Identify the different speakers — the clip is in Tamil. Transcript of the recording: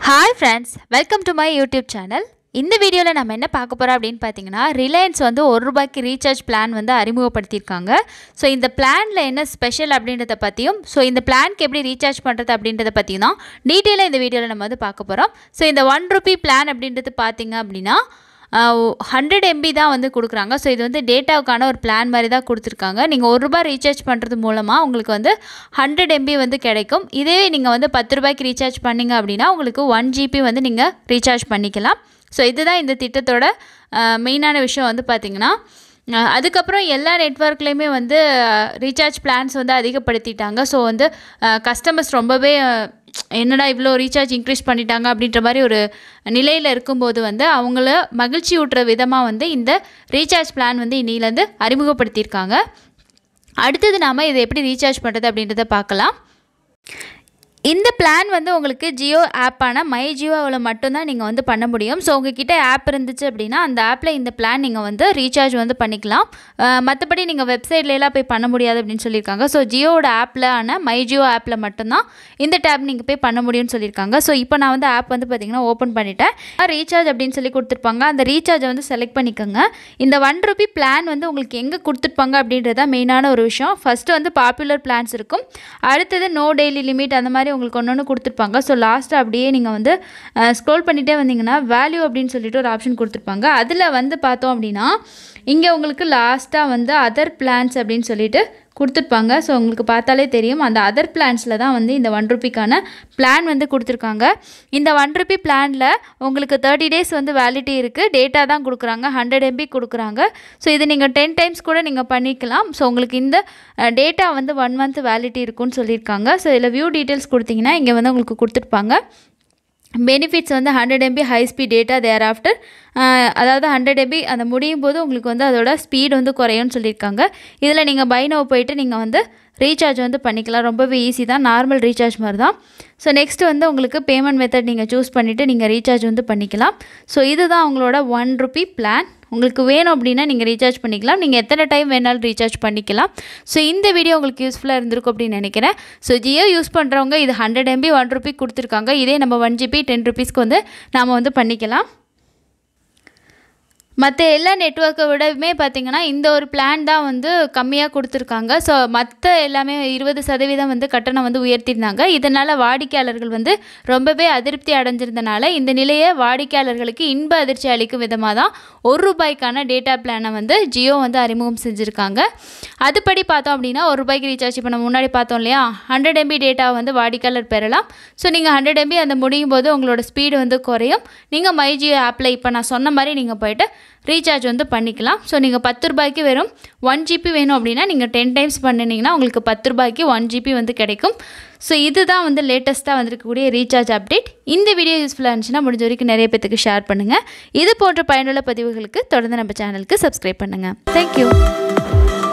Speaker 1: hi friends welcome to my YouTube channel இந்த வீடியோவில் நம்ம என்ன பார்க்க போகிறோம் அப்படின்னு பார்த்தீங்கன்னா ரிலையன்ஸ் வந்து ஒரு ரூபாய்க்கு ரீசார்ஜ் பிளான் வந்து அறிமுகப்படுத்தியிருக்காங்க ஸோ இந்த பிளானில் என்ன ஸ்பெஷல் அப்படின்றத பற்றியும் ஸோ இந்த பிளான்க்கு எப்படி ரீசார்ஜ் பண்ணுறது அப்படின்றத பற்றியும் தான் டீட்டெயிலாக இந்த வீடியோவில் நம்ம வந்து பார்க்க போகிறோம் ஸோ இந்த ஒன் ருபி பிளான் அப்படின்றது பார்த்தீங்க அப்படின்னா ஹண்ட்ரட் எம்பி தான் வந்து கொடுக்குறாங்க ஸோ இது வந்து டேட்டாவுக்கான ஒரு பிளான் மாதிரி தான் கொடுத்துருக்காங்க நீங்கள் ஒரு ரூபாய் ரீசார்ஜ் பண்ணுறது மூலமாக உங்களுக்கு வந்து ஹண்ட்ரட் எம்பி வந்து கிடைக்கும் இதே நீங்கள் வந்து பத்து ரூபாய்க்கு ரீசார்ஜ் பண்ணிங்க அப்படின்னா உங்களுக்கு ஒன் ஜிபி வந்து நீங்கள் ரீசார்ஜ் பண்ணிக்கலாம் ஸோ இதுதான் இந்த திட்டத்தோட மெயினான விஷயம் வந்து பார்த்திங்கன்னா அஹ் அதுக்கப்புறம் எல்லா நெட்ஒர்க்லேயுமே வந்து ரீசார்ஜ் பிளான்ஸ் வந்து அதிகப்படுத்திட்டாங்க ஸோ வந்து கஸ்டமர்ஸ் ரொம்பவே அஹ், என்னடா இவ்வளோ ரீசார்ஜ் இன்க்ரீஸ் பண்ணிட்டாங்க அப்படின்ற மாதிரி ஒரு நிலையில் இருக்கும்போது வந்து அவங்கள மகிழ்ச்சி ஊட்டுற விதமாக வந்து இந்த ரீசார்ஜ் பிளான் வந்து இன்னிலேருந்து அறிமுகப்படுத்தியிருக்காங்க அடுத்தது நாம் இதை எப்படி ரீசார்ஜ் பண்ணுறது அப்படின்றத பார்க்கலாம் இந்த பிளான் வந்து உங்களுக்கு ஜியோ ஆப்பான மை ஜியோவில் மட்டும்தான் நீங்கள் வந்து பண்ண முடியும் ஸோ உங்ககிட்ட ஆப் இருந்துச்சு அப்படின்னா அந்த ஆப்பில் இந்த பிளான் நீங்கள் வந்து ரீசார்ஜ் வந்து பண்ணிக்கலாம் அஹ் மற்றபடி நீங்கள் வெப்சைட்லலாம் போய் பண்ண முடியாது அப்படின்னு சொல்லியிருக்காங்க ஸோ ஜியோவோட ஆப்பில் ஆன மை ஜியோ ஆப்பில் மட்டும்தான் இந்த டேப் நீங்கள் போய் பண்ண முடியும்னு சொல்லியிருக்காங்க ஸோ இப்போ நான் வந்து ஆப் வந்து பார்த்திங்கன்னா ஓப்பன் பண்ணிட்டேன் ரீசார்ஜ் அப்படின்னு சொல்லி கொடுத்துருப்பாங்க அந்த ரீசார்ஜை வந்து செலக்ட் பண்ணிக்கோங்க இந்த ஒன் ருபி பிளான் வந்து உங்களுக்கு எங்கே கொடுத்துருப்பாங்க அப்படின்றது தான் மெயினான ஒரு விஷயம் ஃபஸ்ட்டு வந்து பாப்புலர் பிளான்ஸ் இருக்கும் அடுத்தது நோ டெய்லி லிமிட் அந்த மாதிரி உங்களுக்கு ஒன்று ஒன்று கொடுத்துருப்பாங்க ஸோ லாஸ்ட்டு அப்படியே நீங்கள் வந்து ஸ்க்ரோல் பண்ணிகிட்டே வந்தீங்கன்னா வேல்யூ அப்படின்னு சொல்லிட்டு ஒரு ஆப்ஷன் கொடுத்துருப்பாங்க அதில் வந்து பார்த்தோம் அப்படின்னா இங்கே உங்களுக்கு லாஸ்ட்டாக வந்து அதர் பிளான்ஸ் அப்படின்னு சொல்லிட்டு கொடுத்துருப்பாங்க ஸோ உங்களுக்கு பார்த்தாலே தெரியும் அந்த அதர் பிளான்ஸில் தான் வந்து இந்த ஒன் ருபிக்கான பிளான் வந்து கொடுத்துருக்காங்க இந்த ஒன் ருபி பிளானில் உங்களுக்கு தேர்ட்டி டேஸ் வந்து வேலிட்டி இருக்குது டேட்டா தான் கொடுக்குறாங்க ஹண்ட்ரட் எம்பி கொடுக்குறாங்க ஸோ இது நீங்கள் டென் டைம்ஸ் கூட நீங்கள் பண்ணிக்கலாம் ஸோ உங்களுக்கு இந்த டேட்டா வந்து ஒன் மந்த் வேலிட்டி இருக்குன்னு சொல்லியிருக்காங்க ஸோ இதில் வியூ டீட்டெயில்ஸ் கொடுத்தீங்கன்னா இங்கே வந்து உங்களுக்கு கொடுத்துருப்பாங்க பெனிஃபிட்ஸ் வந்து hundred MB high speed data thereafter அதாவது ஹண்ட்ரட் எம்பி அந்த முடியும் போது உங்களுக்கு வந்து அதோட ஸ்பீடு வந்து குறையும்னு சொல்லியிருக்காங்க இதில் நீங்கள் பைனோ போயிட்டு நீங்கள் வந்து ரீசார்ஜ் வந்து பண்ணிக்கலாம் ரொம்பவே ஈஸி தான் நார்மல் ரீசார்ஜ் மாதிரி தான் ஸோ நெக்ஸ்ட் வந்து உங்களுக்கு பேமெண்ட் மெத்தட் நீங்கள் சூஸ் பண்ணிவிட்டு நீங்கள் ரீசார்ஜ் வந்து பண்ணிக்கலாம் ஸோ இதுதான் உங்களோட ஒன் ருபி பிளான் உங்களுக்கு வேணும் அப்படின்னா நீங்கள் ரீசார்ஜ் பண்ணிக்கலாம் நீங்கள் எத்தனை டைம் வேணாலும் ரீசார்ஜ் பண்ணிக்கலாம் ஸோ இந்த வீடியோ உங்களுக்கு யூஸ்ஃபுல்லாக இருந்திருக்கும் அப்படின்னு நினைக்கிறேன் ஸோ ஜியோ யூஸ் பண்ணுறவங்க இது ஹண்ட்ரட் எம்பி ஒன் ருபி கொடுத்துருக்காங்க இதே நம்ம ஒன் ஜிபி டென் ருபீஸ்க்கு வந்து நாம் வந்து பண்ணிக்கலாம் மற்ற எல்லா நெட்ஒர்க்கை விடவுமே பார்த்திங்கன்னா இந்த ஒரு பிளான் தான் வந்து கம்மியாக கொடுத்துருக்காங்க ஸோ மற்ற எல்லாமே இருபது சதவீதம் வந்து கட்டணம் வந்து உயர்த்தியிருந்தாங்க இதனால் வாடிக்கையாளர்கள் வந்து ரொம்பவே அதிருப்தி அடைஞ்சிருந்தனால இந்த நிலையை வாடிக்கையாளர்களுக்கு இன்ப அதிர்ச்சி அளிக்கும் விதமாக தான் ஒரு ரூபாய்க்கான டேட்டா பிளானை வந்து ஜியோ வந்து அறிமுகம் செஞ்சுருக்காங்க அதுபடி பார்த்தோம் அப்படின்னா ஒரு ரூபாய்க்கு ரீசார்ஜ் இப்போ நம்ம முன்னாடி பார்த்தோம் இல்லையா ஹண்ட்ரட் எம்பி டேட்டாவை வந்து வாடிக்கையாளர் பெறலாம் ஸோ நீங்கள் ஹண்ட்ரட் எம்பி அந்த முடியும் போது உங்களோட ஸ்பீடு வந்து குறையும் நீங்கள் மை ஜியோ ஆப்பில் இப்போ நான் சொன்ன மாதிரி நீங்கள் போயிட்டு ரீசார்ஜ் வந்து பண்ணிக்கலாம் ஸோ நீங்கள் பத்து ரூபாய்க்கு வெறும் ஒன் ஜிபி வேணும் அப்படின்னா நீங்கள் டென் டைம்ஸ் பண்ணினீங்கன்னா உங்களுக்கு பத்து ரூபாய்க்கு ஒன் ஜிபி வந்து கிடைக்கும் ஸோ இதுதான் வந்து லேட்டஸ்ட்டாக வந்திருக்கக்கூடிய ரீசார்ஜ் அப்டேட் இந்த வீடியோ யூஸ்ஃபுல்லாக இருந்துச்சுன்னா முடிஞ்ச வரைக்கும் நிறைய பேத்துக்கு ஷேர் பண்ணுங்கள் இது போன்ற பயனுள்ள பதிவுகளுக்கு தொடர்ந்து நம்ம சேனலுக்கு சப்ஸ்கிரைப் பண்ணுங்கள் தேங்க்யூ